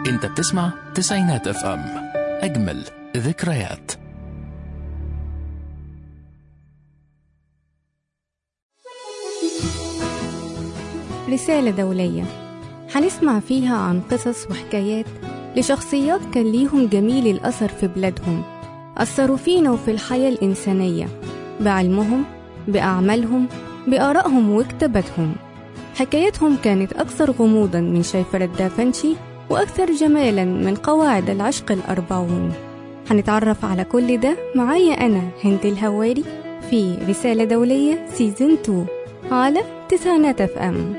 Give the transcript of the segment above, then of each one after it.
انت بتسمع تسعينات اف ام اجمل ذكريات رسالة دولية هنسمع فيها عن قصص وحكايات لشخصيات كان ليهم جميل الأثر في بلادهم أثروا فينا وفي الحياة الإنسانية بعلمهم بأعمالهم بآرائهم وكتاباتهم حكايتهم كانت أكثر غموضا من شيفرة دافنشي وأكثر جمالا من قواعد العشق الأربعون هنتعرف على كل ده معايا أنا هند الهواري في رسالة دولية سيزن 2 على تسعينات اف ام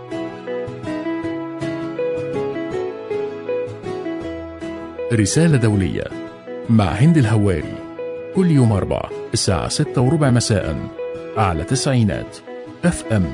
رسالة دولية مع هند الهواري كل يوم أربع الساعة ستة وربع مساء على تسعينات اف ام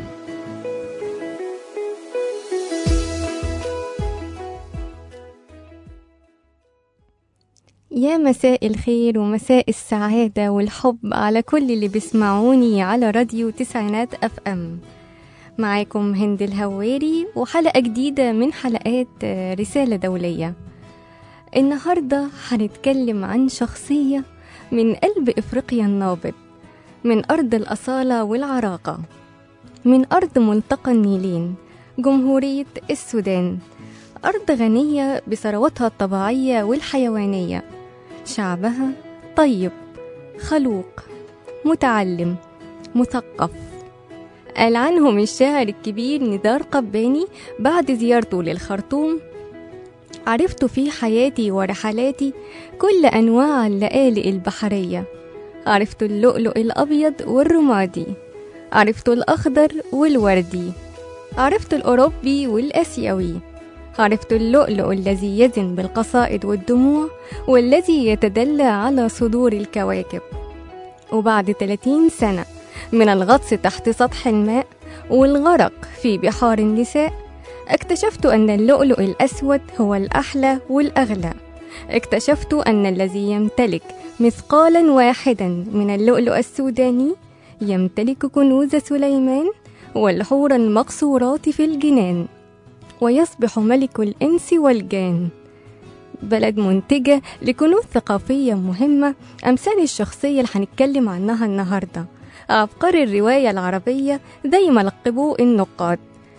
يا مساء الخير ومساء السعادة والحب على كل اللي بيسمعوني على راديو تسعينات اف ام معاكم هند الهواري وحلقة جديدة من حلقات آه، رسالة دولية النهاردة هنتكلم عن شخصية من قلب إفريقيا النابض من أرض الأصالة والعراقة من أرض ملتقى النيلين جمهورية السودان أرض غنية بثرواتها الطبيعية والحيوانية شعبها طيب خلوق متعلم مثقف قال عنهم الشاعر الكبير نزار قباني بعد زيارته للخرطوم عرفت في حياتي ورحلاتي كل أنواع اللآلئ البحرية عرفت اللؤلؤ الأبيض والرمادي عرفت الأخضر والوردي عرفت الأوروبي والآسيوي عرفت اللؤلؤ الذي يزن بالقصائد والدموع والذي يتدلى على صدور الكواكب وبعد 30 سنة من الغطس تحت سطح الماء والغرق في بحار النساء اكتشفت أن اللؤلؤ الأسود هو الأحلى والأغلى اكتشفت أن الذي يمتلك مثقالا واحدا من اللؤلؤ السوداني يمتلك كنوز سليمان والحور المقصورات في الجنان ويصبح ملك الإنس والجان بلد منتجة لكنوز ثقافية مهمة أمثال الشخصية اللي هنتكلم عنها النهاردة عبقري الرواية العربية زي ما لقبوه النقاد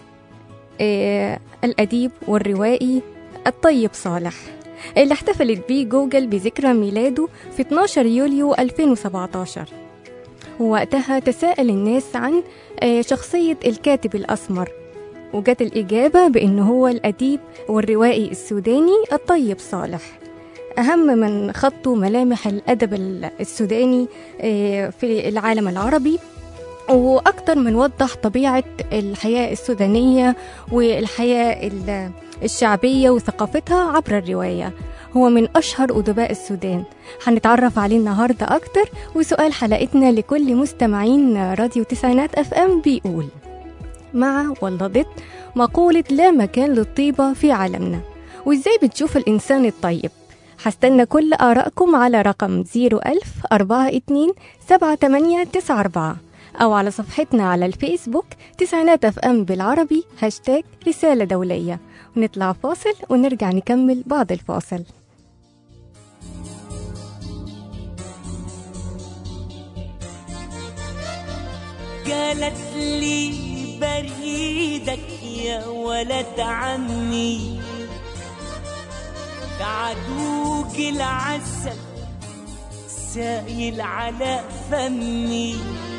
إيه الأديب والروائي الطيب صالح اللي احتفلت بيه جوجل بذكرى ميلاده في 12 يوليو 2017 ووقتها تساءل الناس عن آه، شخصية الكاتب الأسمر وجت الإجابة بأن هو الأديب والروائي السوداني الطيب صالح أهم من خطوا ملامح الأدب السوداني آه، في العالم العربي وأكتر من وضح طبيعة الحياة السودانية والحياة ال- الشعبية وثقافتها عبر الرواية هو من أشهر أدباء السودان هنتعرف عليه النهاردة أكتر وسؤال حلقتنا لكل مستمعين راديو تسعينات أف أم بيقول مع ولا ضد مقولة لا مكان للطيبة في عالمنا وإزاي بتشوف الإنسان الطيب هستنى كل آرائكم على رقم 01042 7894 أو على صفحتنا على الفيسبوك تسعينات اف ام بالعربي هاشتاج رسالة دولية ونطلع فاصل ونرجع نكمل بعد الفاصل قالت لي بريدك يا ولد عمي بعدوك العسل سايل على فمي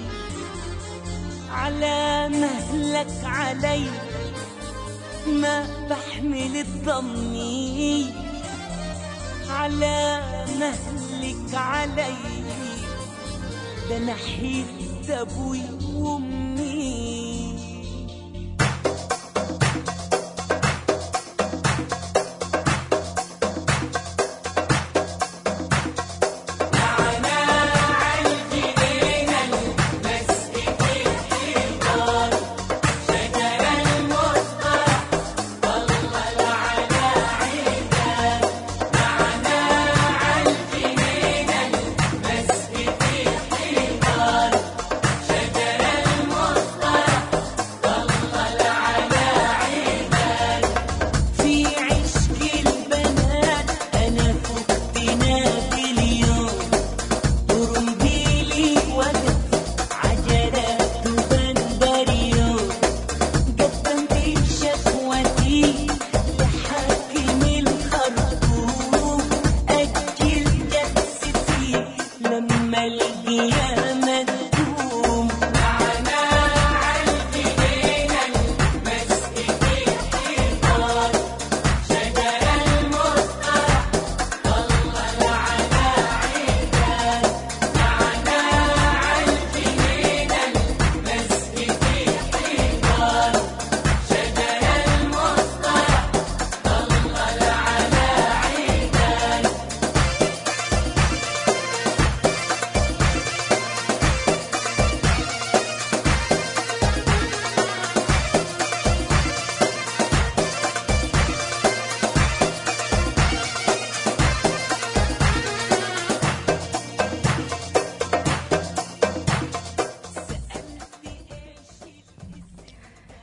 على مهلك علي ما بحمل الضمي على مهلك علي ده انا حيت ابوي وامي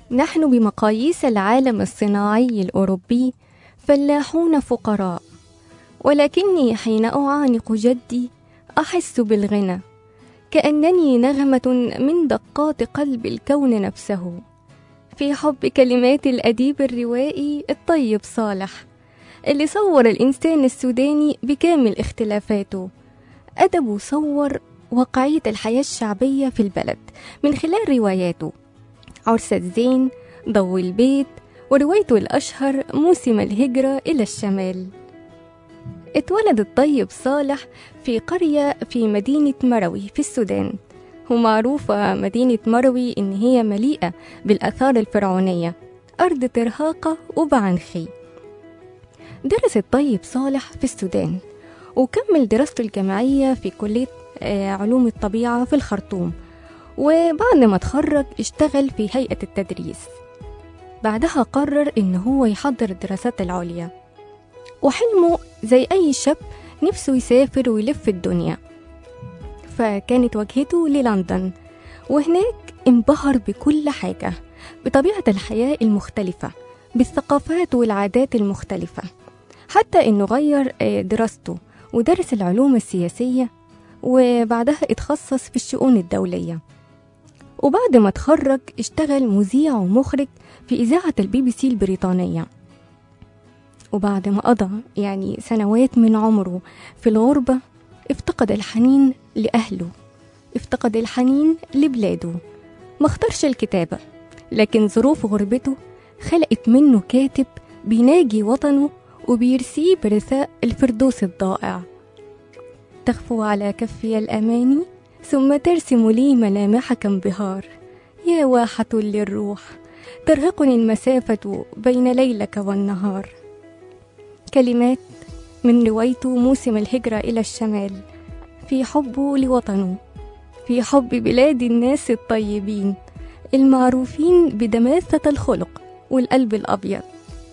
نحن بمقاييس العالم الصناعي الأوروبي فلاحون فقراء ولكني حين أعانق جدي أحس بالغنى كأنني نغمة من دقات قلب الكون نفسه في حب كلمات الأديب الروائي الطيب صالح اللي صور الإنسان السوداني بكامل اختلافاته أدبه صور واقعية الحياة الشعبية في البلد من خلال رواياته عرس الزين ضو البيت وروايته الأشهر موسم الهجرة إلى الشمال اتولد الطيب صالح في قرية في مدينة مروي في السودان ومعروفة مدينة مروي إن هي مليئة بالآثار الفرعونية أرض ترهاقة وبعنخي درس الطيب صالح في السودان وكمل دراسته الجامعية في كلية آه، علوم الطبيعة في الخرطوم وبعد ما اتخرج اشتغل في هيئة التدريس بعدها قرر إن هو يحضر الدراسات العليا وحلمه زي أي شاب نفسه يسافر ويلف الدنيا فكانت وجهته للندن وهناك انبهر بكل حاجة بطبيعة الحياة المختلفة بالثقافات والعادات المختلفة حتى إنه غير آه، دراسته ودرس العلوم السياسية وبعدها اتخصص في الشؤون الدولية وبعد ما اتخرج اشتغل مذيع ومخرج في إذاعة البي بي سي البريطانية وبعد ما قضى يعني سنوات من عمره في الغربة افتقد الحنين لأهله افتقد الحنين لبلاده ما اختارش الكتابة لكن ظروف غربته خلقت منه كاتب بيناجي وطنه وبيرسيه برثاء الفردوس الضائع تخفو على كفي الأماني ثم ترسم لي ملامحك انبهار يا واحة للروح ترهقني المسافة بين ليلك والنهار كلمات من روايته موسم الهجرة إلى الشمال في حبه لوطنه في حب بلاد الناس الطيبين المعروفين بدماثة الخلق والقلب الأبيض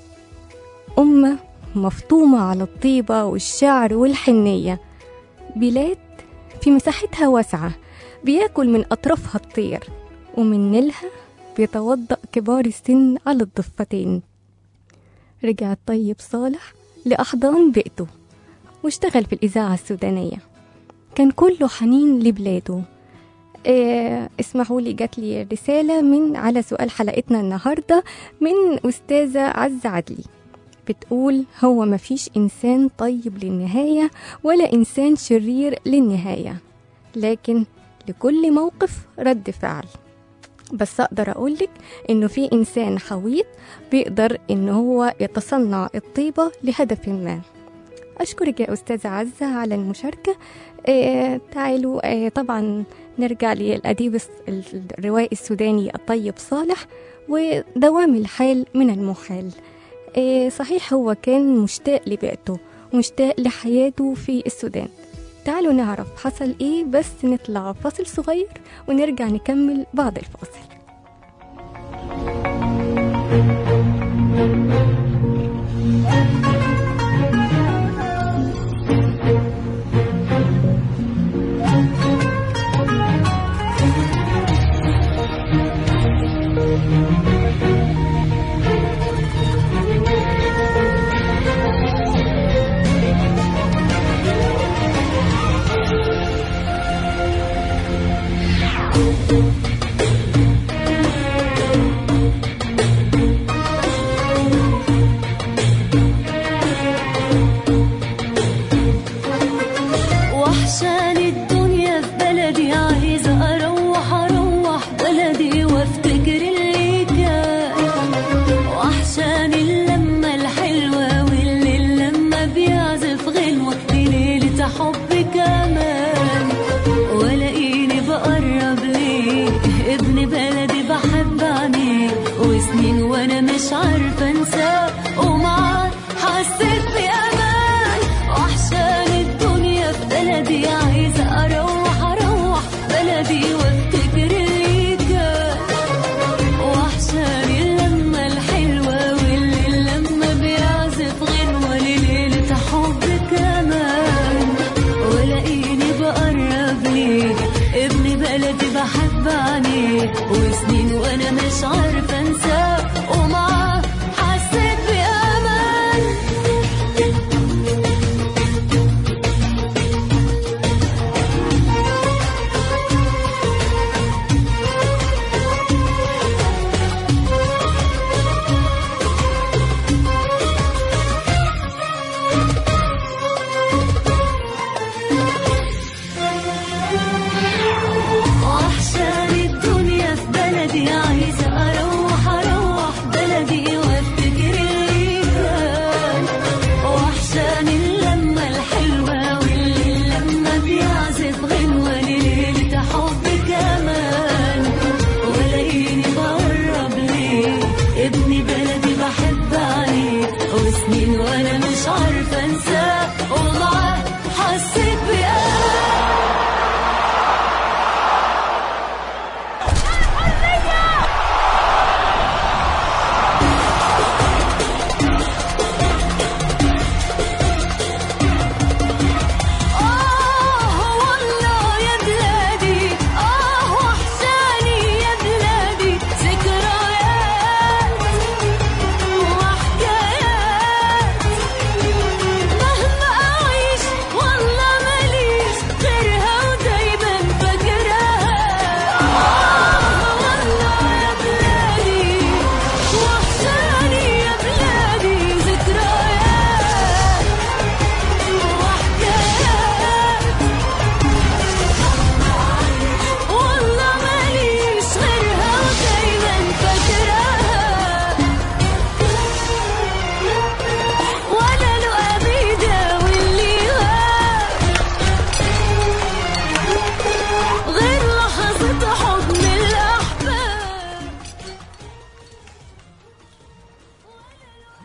أمة مفطومة على الطيبة والشعر والحنية بلاد في مساحتها واسعة بياكل من أطرافها الطير ومن نيلها بيتوضأ كبار السن على الضفتين رجع الطيب صالح لأحضان بيئته واشتغل في الإذاعة السودانية كان كله حنين لبلاده إيه اسمحوا لي جات لي رسالة من على سؤال حلقتنا النهاردة من أستاذة عزة عدلي بتقول هو مفيش إنسان طيب للنهاية ولا إنسان شرير للنهاية لكن لكل موقف رد فعل بس أقدر أقولك إنه في إنسان حويط بيقدر إن هو يتصنع الطيبة لهدف ما أشكرك يا أستاذة عزة على المشاركة آه تعالوا آه طبعا نرجع للأديب الس- الروائي السوداني الطيب صالح ودوام الحال من المحال آه صحيح هو كان مشتاق لبيئته ومشتاق لحياته في السودان تعالوا نعرف حصل ايه بس نطلع فاصل صغير ونرجع نكمل بعد الفاصل وحشاني الدنيا في بلدي عايزة أروح أروح بلدي وافتكر اللي كان وحشاني اللمة الحلوة واللي لما بيعزف غنوة لليلة حب كمان ولاقيني بقرب ليه ابن بلدي بحب عينيه وسنين وانا مش عارفة انساه ومعاه حسيت بأمان وحشاني الدنيا في بلدي عايزة أروح أروح بلدي وافتكر اللي كان وحشاني اللمة الحلوة واللي لما بيعزف غنوة لليلة حب كمان ولاقيني بقرب ليه ابن بلدي بحب عينيه وسنين وانا مش عارفة انساه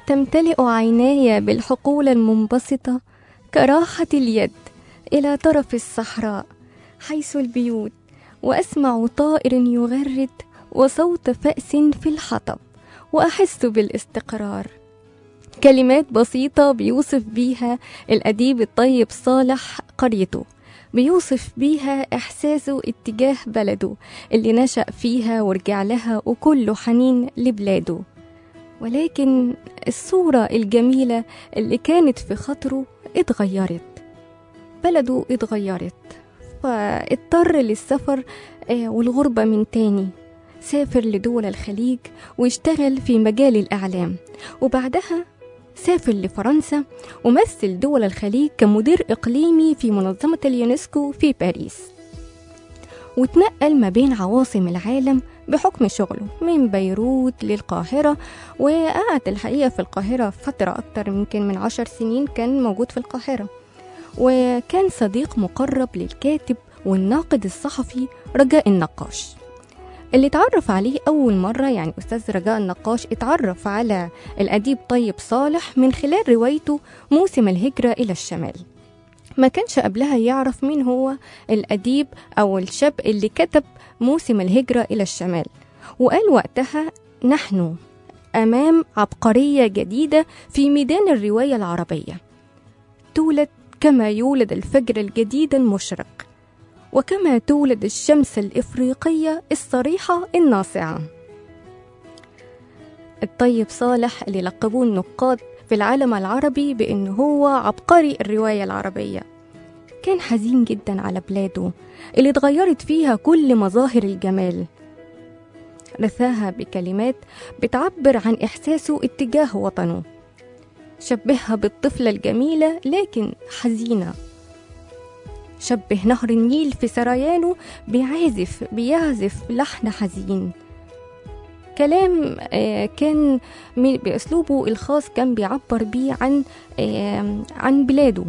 تمتلئ عيناي بالحقول المنبسطة كراحة اليد إلى طرف الصحراء حيث البيوت وأسمع طائر يغرد وصوت فأس في الحطب وأحس بالاستقرار كلمات بسيطة بيوصف بيها الأديب الطيب صالح قريته بيوصف بيها إحساسه اتجاه بلده اللي نشأ فيها ورجع لها وكله حنين لبلاده ولكن الصورة الجميلة اللي كانت في خاطره اتغيرت بلده اتغيرت فاضطر للسفر آه، والغربة من تاني سافر لدول الخليج واشتغل في مجال الإعلام وبعدها سافر لفرنسا ومثل دول الخليج كمدير إقليمي في منظمة اليونسكو في باريس وتنقل ما بين عواصم العالم بحكم شغله من بيروت للقاهرة وقعد الحقيقة في القاهرة فترة أكتر يمكن من عشر سنين كان موجود في القاهرة وكان صديق مقرب للكاتب والناقد الصحفي رجاء النقاش اللي اتعرف عليه أول مرة يعني أستاذ رجاء النقاش اتعرف على الأديب طيب صالح من خلال روايته موسم الهجرة إلى الشمال ما كانش قبلها يعرف مين هو الأديب أو الشاب اللي كتب موسم الهجرة إلى الشمال وقال وقتها نحن أمام عبقرية جديدة في ميدان الرواية العربية تولد كما يولد الفجر الجديد المشرق وكما تولد الشمس الإفريقية الصريحة الناصعة الطيب صالح اللي لقبوه النقاد في العالم العربي بأنه هو عبقري الرواية العربية كان حزين جدا على بلاده اللي اتغيرت فيها كل مظاهر الجمال رثاها بكلمات بتعبر عن إحساسه اتجاه وطنه شبهها بالطفلة الجميلة لكن حزينة شبه نهر النيل في سريانه بيعزف بيعزف لحن حزين كلام آه، كان من- بأسلوبه الخاص كان بيعبر بيه عن آه، عن بلاده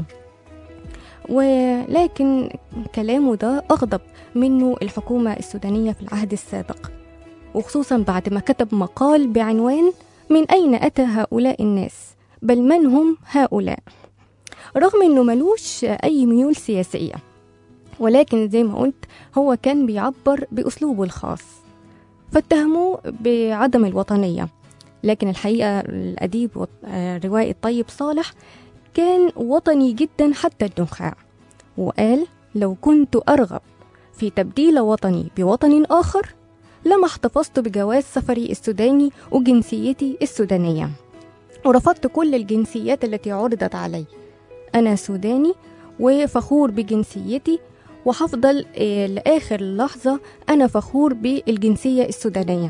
ولكن كلامه ده أغضب منه الحكومة السودانية في العهد السابق وخصوصا بعد ما كتب مقال بعنوان من أين أتى هؤلاء الناس بل من هم هؤلاء رغم انه ملوش اي ميول سياسيه ولكن زي ما قلت هو كان بيعبر باسلوبه الخاص فاتهموه بعدم الوطنيه لكن الحقيقه الاديب وط- آه، الروائي الطيب صالح كان وطني جدا حتى النخاع وقال لو كنت ارغب في تبديل وطني بوطن اخر لما احتفظت بجواز سفري السوداني وجنسيتي السودانيه ورفضت كل الجنسيات التي عرضت علي أنا سوداني وفخور بجنسيتي وهفضل آه، لآخر لحظة أنا فخور بالجنسية السودانية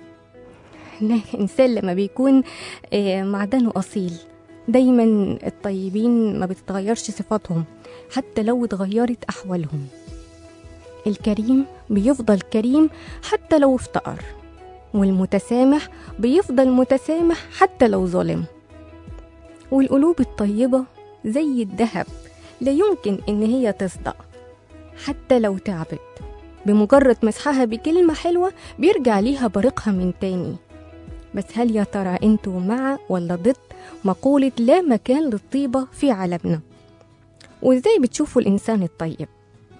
الإنسان لما بيكون آه، معدنه أصيل دايما الطيبين ما بتتغيرش صفاتهم حتى لو اتغيرت أحوالهم الكريم بيفضل كريم حتى لو افتقر والمتسامح بيفضل متسامح حتى لو ظلم والقلوب الطيبة زي الذهب لا يمكن إن هي تصدأ حتى لو تعبت بمجرد مسحها بكلمة حلوة بيرجع ليها بريقها من تاني بس هل يا ترى انتوا مع ولا ضد مقولة لا مكان للطيبة في عالمنا وازاي بتشوفوا الإنسان الطيب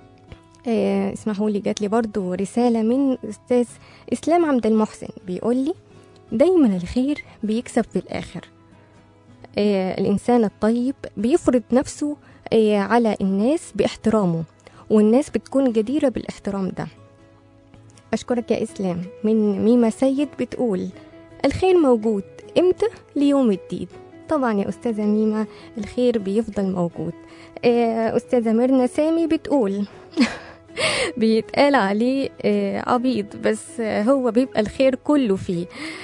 آه اسمحوا لي جات لي برضو رسالة من أستاذ إسلام عبد المحسن بيقول لي دايما الخير بيكسب في الآخر آه الإنسان الطيب بيفرض نفسه آه على الناس باحترامه والناس بتكون جديرة بالاحترام ده أشكرك يا إسلام من ميمة سيد بتقول الخير موجود إمتى ليوم الدين طبعا يا أستاذة ميمة الخير بيفضل موجود آه، أستاذة ميرنا سامي بتقول بيتقال عليه آه، عبيط بس آه، هو بيبقى الخير كله فيه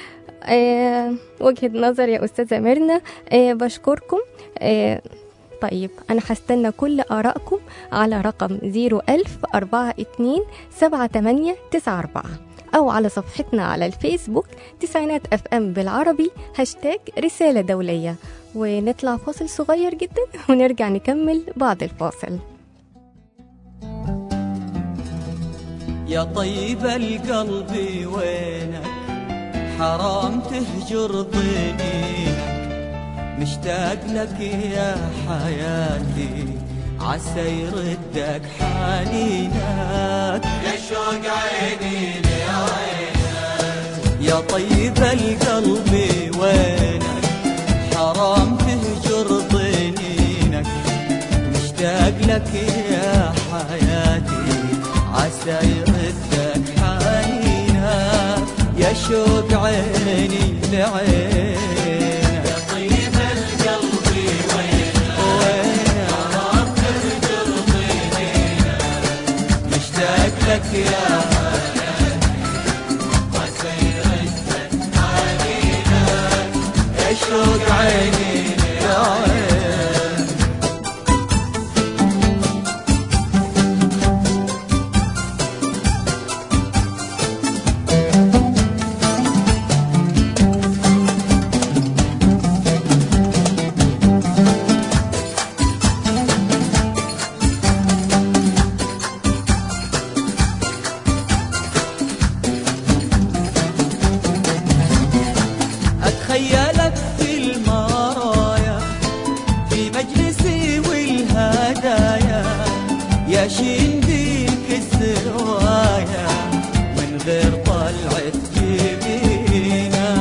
آه، وجهة نظر يا أستاذة ميرنا آه، بشكركم آه، طيب أنا هستنى كل آرائكم على رقم 01042 7894 أو على صفحتنا على الفيسبوك تسعينات أف أم بالعربي هاشتاج رسالة دولية ونطلع فاصل صغير جدا ونرجع نكمل بعد الفاصل يا طيب القلب وينك حرام تهجر ضنينك مشتاق لك يا حياتي عسى يردك حنينك يا شوق عيني يا طيب القلب وينك حرام تهجر ضنينك مشتاق لك يا حياتي عسى يردك حنينك يا شوق عيني لعينك يا طيب القلب وينك مشتاق لك يا يا شوق عيني يا عين أتخيلك في المرايا في مجلسي والهدايا يا شين ديك السوايا من غير طلعة جبينا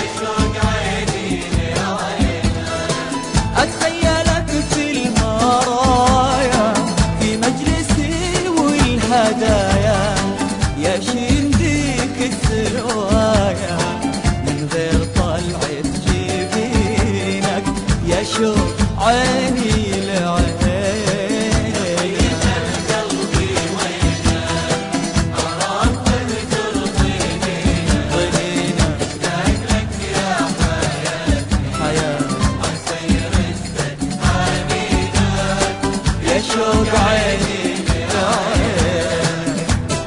أتخيلك في المرايا في مجلسي والهدايا يا شين ديك السوايا من غير طلعة جبينك يا شوق عيني لعينك يا شوق عيني لعينك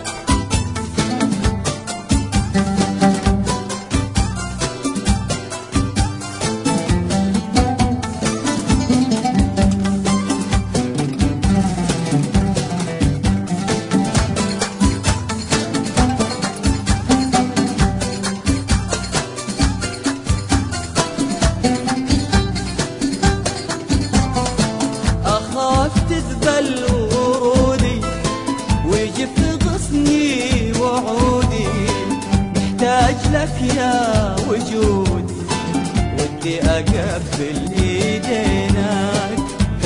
أخاف تذبل ورودي ويجف غصني وعودي محتاج لك يا وجودي ودي أقبل إيدينك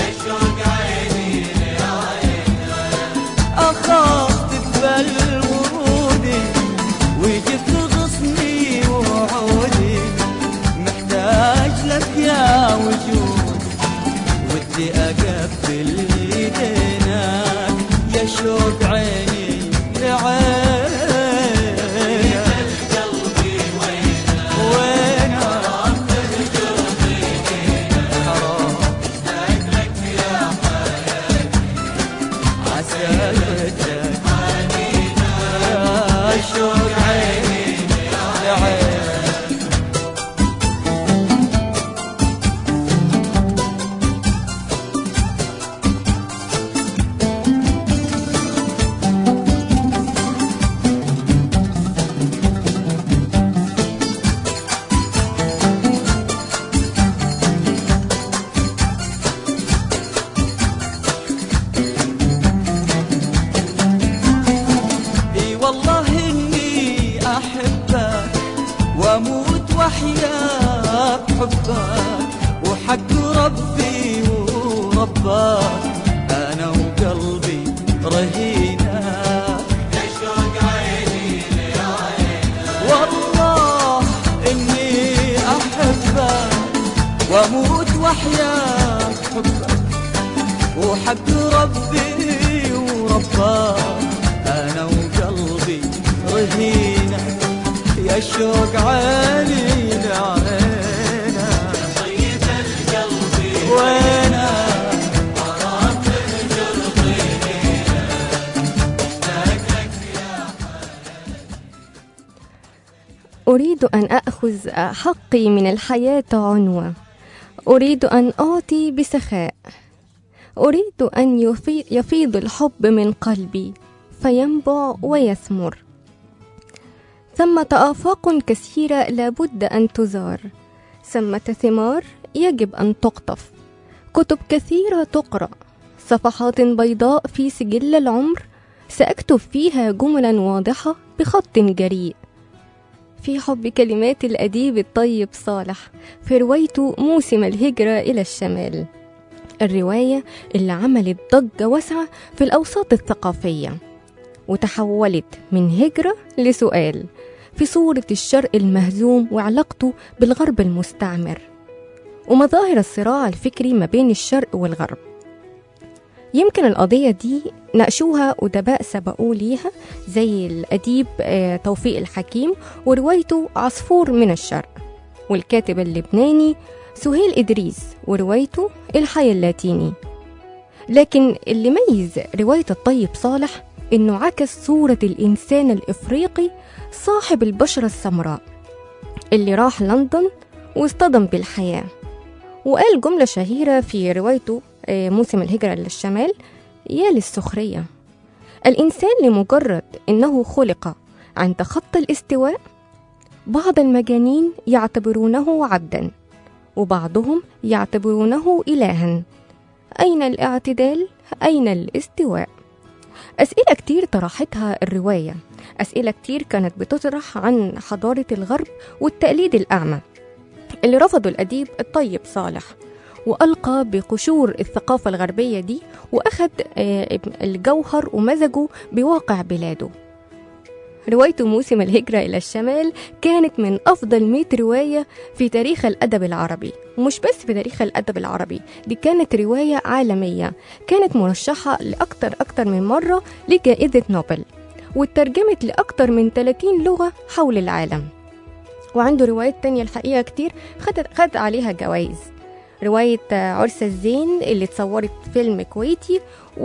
أخاف تذبل ورودي ويجف غصني وعودي محتاج لك يا وجودي ودي أقبل إيدينك يا شوق عيني لعينك وينك حرام عسى ردك يا شوق عيني لعينك اي والله اني احبك واموت واحياك حبك وحق ربي وربك انا وقلبي رهينك والله اني احبك واموت واحياك حبك وحق ربي وربك انا وقلبي رهينك يا شوق عيني لعينك طيب القلب وينك أريد أن أخذ حقي من الحياة عنوة أريد أن أعطي بسخاء أريد أن يفي- يفيض الحب من قلبي فينبع ويثمر ثمة آفاق كثيرة لابد أن تزار ثمة ثمار يجب أن تقطف كتب كثيرة تقرأ صفحات بيضاء في سجل العمر سأكتب فيها جملا واضحة بخط جريء في حب كلمات الأديب الطيب صالح في روايته موسم الهجرة إلى الشمال الرواية اللي عملت ضجة واسعة في الأوساط الثقافية وتحولت من هجرة لسؤال في صورة الشرق المهزوم وعلاقته بالغرب المستعمر ومظاهر الصراع الفكري ما بين الشرق والغرب يمكن القضية دي ناقشوها أدباء سبقوا ليها زي الأديب آه، توفيق الحكيم وروايته عصفور من الشرق والكاتب اللبناني سهيل إدريس وروايته الحي اللاتيني لكن اللي ميز رواية الطيب صالح إنه عكس صورة الإنسان الإفريقي صاحب البشرة السمراء اللي راح لندن واصطدم بالحياة وقال جملة شهيرة في روايته آه، موسم الهجرة للشمال يا للسخرية الإنسان لمجرد إنه خلق عند خط الاستواء بعض المجانين يعتبرونه عبدا وبعضهم يعتبرونه إلها أين الاعتدال؟ أين الاستواء؟ أسئلة كتير طرحتها الرواية أسئلة كتير كانت بتطرح عن حضارة الغرب والتقليد الأعمى اللي رفضوا الأديب الطيب صالح وألقى بقشور الثقافة الغربية دي وأخذ آه، الجوهر ومزجه بواقع بلاده روايته موسم الهجرة إلى الشمال كانت من أفضل 100 رواية في تاريخ الأدب العربي ومش بس في تاريخ الأدب العربي دي كانت رواية عالمية كانت مرشحة لأكتر أكتر من مرة لجائزة نوبل واترجمت لأكتر من 30 لغة حول العالم وعنده روايات تانية الحقيقة كتير خد, خد عليها جوائز رواية عرس الزين اللي اتصورت فيلم كويتي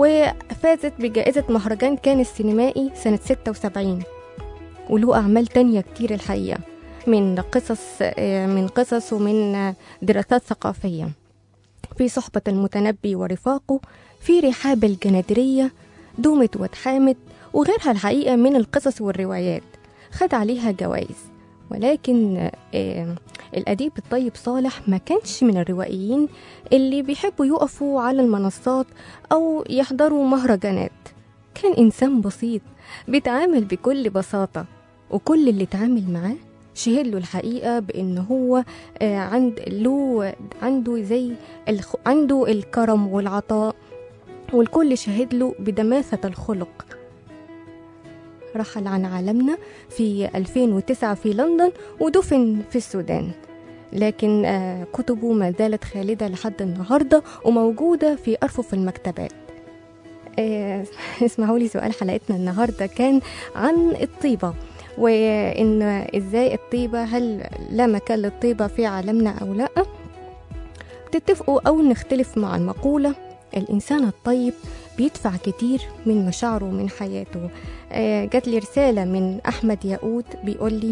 وفازت بجائزة مهرجان كان السينمائي سنة 76 وله أعمال تانية كتير الحقيقة من قصص من قصص ومن دراسات ثقافية في صحبة المتنبي ورفاقه في رحاب الجنادرية دومت واتحامت وغيرها الحقيقة من القصص والروايات خد عليها جوائز ولكن آه، الأديب الطيب صالح ما كانش من الروائيين اللي بيحبوا يقفوا على المنصات أو يحضروا مهرجانات كان إنسان بسيط بيتعامل بكل بساطة وكل اللي اتعامل معاه شهد له الحقيقة بأن هو آه، عند له عنده زي الخ... عنده الكرم والعطاء والكل شهد له بدماثة الخلق رحل عن عالمنا في 2009 في لندن ودفن في السودان لكن آه، كتبه ما زالت خالدة لحد النهاردة وموجودة في أرفف المكتبات آه، اسمعوا لي سؤال حلقتنا النهاردة كان عن الطيبة وإن إزاي الطيبة هل لا مكان للطيبة في عالمنا أو لا تتفقوا أو نختلف مع المقولة الإنسان الطيب بيدفع كتير من مشاعره ومن حياته آه، جات لي رسالة من أحمد ياقوت بيقول لي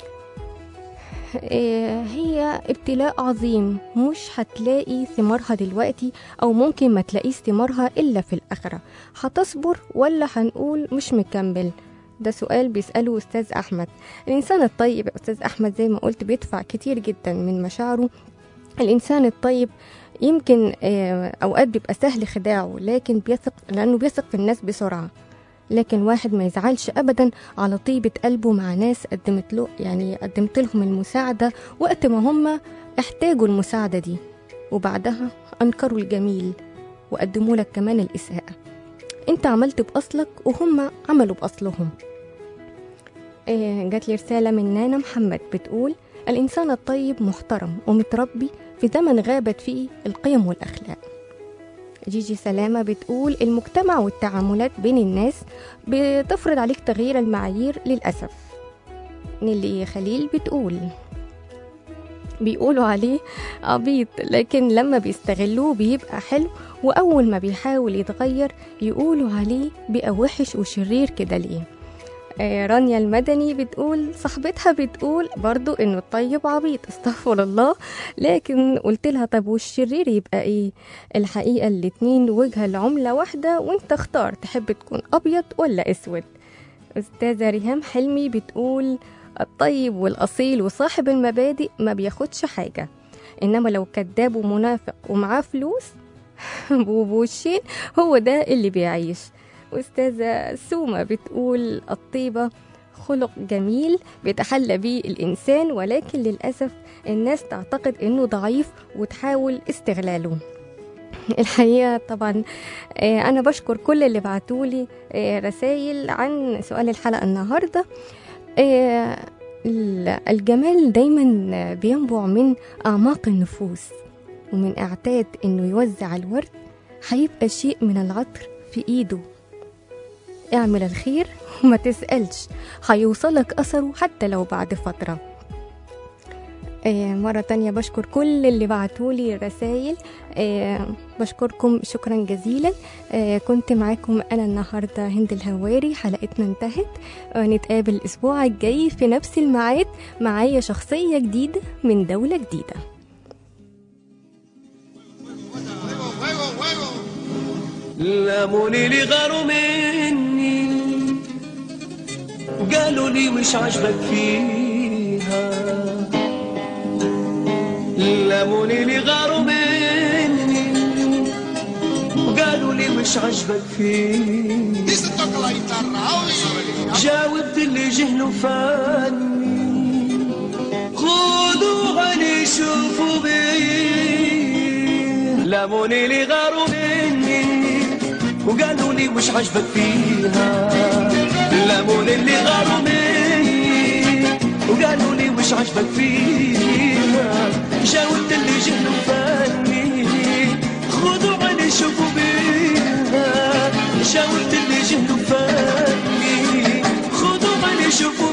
آه، هي ابتلاء عظيم مش هتلاقي ثمارها دلوقتي أو ممكن ما تلاقيش ثمارها إلا في الآخرة هتصبر ولا هنقول مش مكمل ده سؤال بيسأله أستاذ أحمد الإنسان الطيب يا أستاذ أحمد زي ما قلت بيدفع كتير جدا من مشاعره الإنسان الطيب يمكن آه، أوقات بيبقى سهل خداعه لكن بيثق لأنه بيثق في الناس بسرعة لكن واحد ما يزعلش أبدا على طيبة قلبه مع ناس قدمت له يعني قدمت لهم المساعدة وقت ما هم احتاجوا المساعدة دي وبعدها أنكروا الجميل وقدموا لك كمان الإساءة انت عملت بأصلك وهم عملوا بأصلهم آه، جات لي رسالة من نانا محمد بتقول الإنسان الطيب محترم ومتربي في زمن غابت فيه القيم والأخلاق جيجي سلامة بتقول المجتمع والتعاملات بين الناس بتفرض عليك تغيير المعايير للأسف نيلي خليل بتقول بيقولوا عليه عبيط لكن لما بيستغلوه بيبقى حلو وأول ما بيحاول يتغير يقولوا عليه بقى وحش وشرير كده ليه آه، رانيا المدني بتقول صاحبتها بتقول برضو انه الطيب عبيط استغفر الله لكن قلت لها طب والشرير يبقى ايه الحقيقة الاتنين وجهة العملة واحدة وانت اختار تحب تكون ابيض ولا اسود استاذة ريهام حلمي بتقول الطيب والاصيل وصاحب المبادئ ما بياخدش حاجة إنما لو كذاب ومنافق ومعاه فلوس وبوشين هو ده اللي بيعيش أستاذة سومة بتقول الطيبة خلق جميل بيتحلى بيه الإنسان ولكن للأسف الناس تعتقد إنه ضعيف وتحاول استغلاله الحقيقة طبعا آه، أنا بشكر كل اللي بعتولي آه، رسائل عن سؤال الحلقة النهاردة آه، ال- الجمال دايما بينبع من أعماق النفوس ومن اعتاد إنه يوزع الورد هيبقى شيء من العطر في إيده اعمل الخير وما تسألش هيوصلك أثره حتى لو بعد فترة آه، مرة تانية بشكر كل اللي بعتولي رسائل آه، بشكركم شكرا جزيلا آه، كنت معاكم أنا النهاردة هند الهواري حلقتنا انتهت آه، نتقابل الأسبوع الجاي في نفس الميعاد معايا شخصية جديدة من دولة جديدة لاموني لي غاروا مني قالوا لي مش عاجبك فيها لاموني لي غاروا مني وقالوا لي مش عاجبك فيها Dice toca la guitarra. Oye. جاوبت اللي جهلوا فاني خذوا غني شوفوا بيه لاموني لي غاروا مني وقالوا لي مش عاجبك فيها لاموني اللي غاروا مني وقالوا لي مش عاجبك فيها جاوبت اللي جهلوا فاني خذوا غني شوفوا بيها جاوبت اللي جهلوا فاني خذوا غني شوفوا